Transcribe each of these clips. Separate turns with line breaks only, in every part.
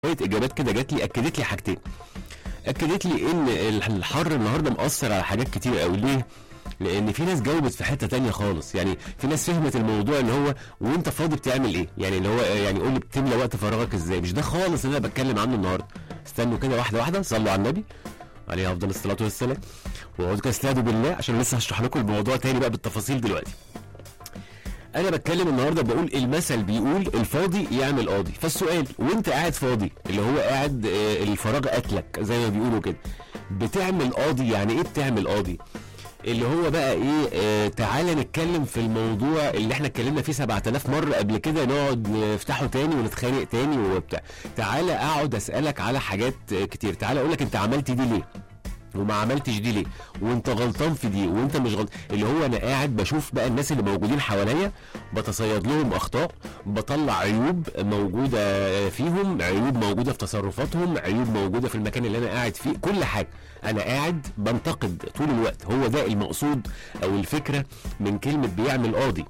شويه اجابات كده جات لي اكدت لي حاجتين اكدت لي ان الحر النهارده مأثر على حاجات كتير قوي ليه لان في ناس جاوبت في حته تانية خالص يعني في ناس فهمت الموضوع ان هو وانت فاضي بتعمل ايه يعني اللي هو يعني قول لي بتملى وقت فراغك ازاي مش ده خالص اللي انا بتكلم عنه النهارده استنوا كده واحده واحده صلوا على النبي عليه افضل الصلاه والسلام واقعدوا كده استهدوا بالله عشان لسه هشرح لكم الموضوع تاني بقى بالتفاصيل دلوقتي انا بتكلم النهارده بقول المثل بيقول الفاضي يعمل قاضي فالسؤال وانت قاعد فاضي اللي هو قاعد آه، الفراغ قتلك زي ما بيقولوا كده بتعمل قاضي يعني ايه بتعمل قاضي اللي هو بقى ايه آه تعالى نتكلم في الموضوع اللي احنا اتكلمنا فيه 7000 مره قبل كده نقعد نفتحه تاني ونتخانق تاني وبتاع تعالى اقعد اسالك على حاجات آه، كتير تعالى اقول لك انت عملت دي ليه وما عملتش دي ليه وانت غلطان في دي وانت مش غلطان اللي هو انا قاعد بشوف بقى الناس اللي موجودين حواليا بتصيد لهم اخطاء بطلع عيوب موجوده فيهم عيوب موجوده في تصرفاتهم عيوب موجوده في المكان اللي انا قاعد فيه كل حاجه انا قاعد بنتقد طول الوقت هو ده المقصود او الفكره من كلمه بيعمل قاضي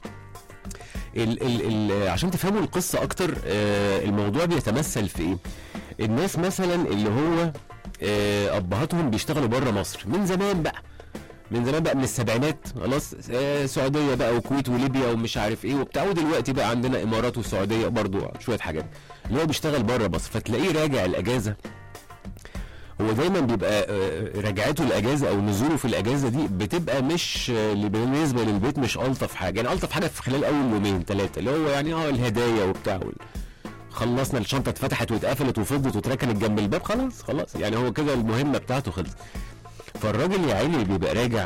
ال ال ال عشان تفهموا القصه اكتر آه الموضوع بيتمثل في ايه الناس مثلا اللي هو آه ابهاتهم بيشتغلوا بره مصر من زمان بقى من زمان بقى من السبعينات خلاص آه سعوديه بقى وكويت وليبيا ومش عارف ايه وبتاع ودلوقتي بقى عندنا امارات وسعوديه برضو شويه حاجات اللي هو بيشتغل بره مصر فتلاقيه راجع الاجازه هو دايما بيبقى آه، رجعته الاجازه او نزوله في الاجازه دي بتبقى مش آه، اللي بالنسبه للبيت مش الطف حاجه يعني الطف حاجه في خلال اول يومين ثلاثه اللي هو يعني اه الهدايا وبتاع وال- خلصنا الشنطه اتفتحت واتقفلت وفضت واتركنت جنب الباب خلاص خلاص يعني هو كده المهمه بتاعته خلصت فالراجل يا عيني اللي بيبقى راجع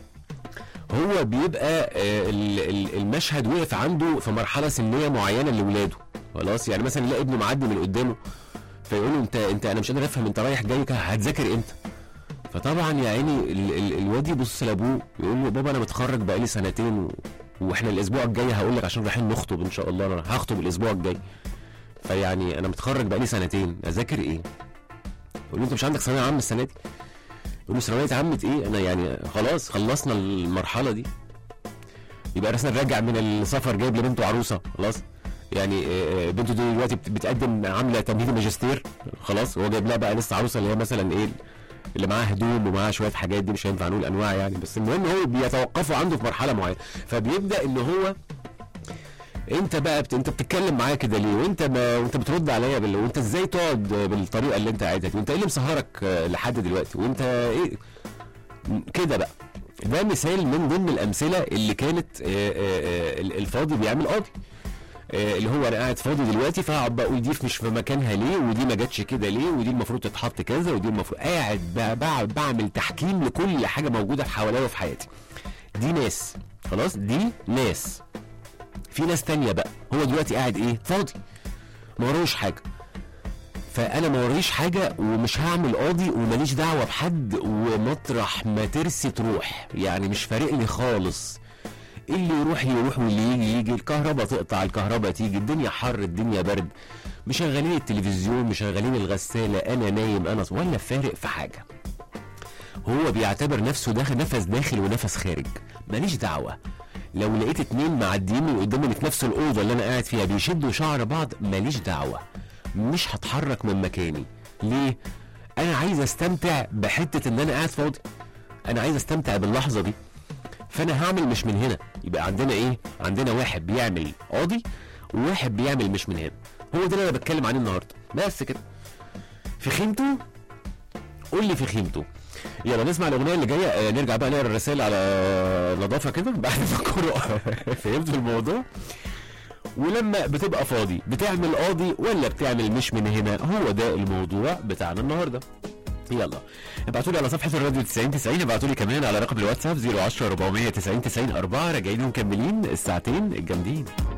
هو بيبقى آه، ال- ال- المشهد وقف عنده في مرحله سنيه معينه لاولاده خلاص يعني مثلا يلاقي ابنه معدي من قدامه فيقول له انت انت انا مش قادر افهم انت رايح جاي كده هتذاكر امتى فطبعا يا عيني ال- ال- الواد يبص لابوه يقول له بابا انا متخرج بقالي سنتين و... واحنا الاسبوع الجاي هقول لك عشان رايحين نخطب ان شاء الله انا هخطب الاسبوع الجاي فيعني انا متخرج بقالي سنتين اذاكر ايه يقول له انت مش عندك ثانويه عامه السنه دي يقول له ثانويه عامه ايه انا يعني خلاص خلصنا المرحله دي يبقى مثلا راجع من السفر جايب لبنته عروسه خلاص يعني آه، آه، بنته دي دلوقتي بت- بتقدم عامله تمهيد ماجستير خلاص هو جايب لها بقى لسه عروسه اللي هي مثلا ايه اللي معاها هدوم ومعاها شويه حاجات دي مش هينفع نقول انواع يعني بس المهم هو بيتوقفوا عنده في مرحله معينه فبيبدا ان هو انت بقى بت... انت بتتكلم معايا كده ليه وانت ما... وانت بترد عليا بال... وانت ازاي تقعد بالطريقه اللي انت قاعدها دي وانت ايه اللي مسهرك آه، لحد دلوقتي وانت ايه كده بقى ده مثال من ضمن الامثله اللي كانت آه، آه، آه، الفاضي بيعمل قاضي آه، اللي هو انا قاعد فاضي دلوقتي فاقعد بقى اقول دي مش في مكانها ليه ودي ما جاتش كده ليه ودي المفروض تتحط كذا ودي المفروض قاعد بقى بقى بعمل تحكيم لكل حاجه موجوده في حواليا وفي حياتي دي ناس خلاص دي ناس في ناس تانية بقى هو دلوقتي قاعد ايه فاضي ما وراهوش حاجه فانا ما وريش حاجه ومش هعمل قاضي وماليش دعوه بحد ومطرح ما ترسي تروح يعني مش فارق لي خالص اللي يروح يروح واللي يجي يجي الكهرباء تقطع الكهرباء تيجي الدنيا حر الدنيا برد مشغلين التلفزيون مشغلين الغساله انا نايم انا ص- ولا فارق في حاجه هو بيعتبر نفسه داخل نفس داخل ونفس خارج ماليش دعوه لو لقيت اتنين معديين من قدامي اللي في نفس الاوضه اللي انا قاعد فيها بيشدوا شعر بعض ماليش دعوه مش هتحرك من مكاني ليه انا عايز استمتع بحته ان انا قاعد فاضي انا عايز استمتع باللحظه دي فانا هعمل مش من هنا يبقى عندنا ايه عندنا واحد بيعمل قاضي وواحد بيعمل مش من هنا هو ده اللي انا بتكلم عنه النهارده بس كده في خيمته قول لي في خيمته يلا نسمع الاغنيه اللي جايه آه، نرجع بقى نقرا الرسائل على نظافه كده بعد ما الكوره فهمتوا الموضوع ولما بتبقى فاضي بتعمل قاضي ولا بتعمل مش من هنا هو ده الموضوع بتاعنا النهارده يلا ابعتوا لي على صفحه الراديو 90 90 ابعتوا لي كمان على رقم الواتساب 010 490 90 4 راجعين ومكملين الساعتين الجامدين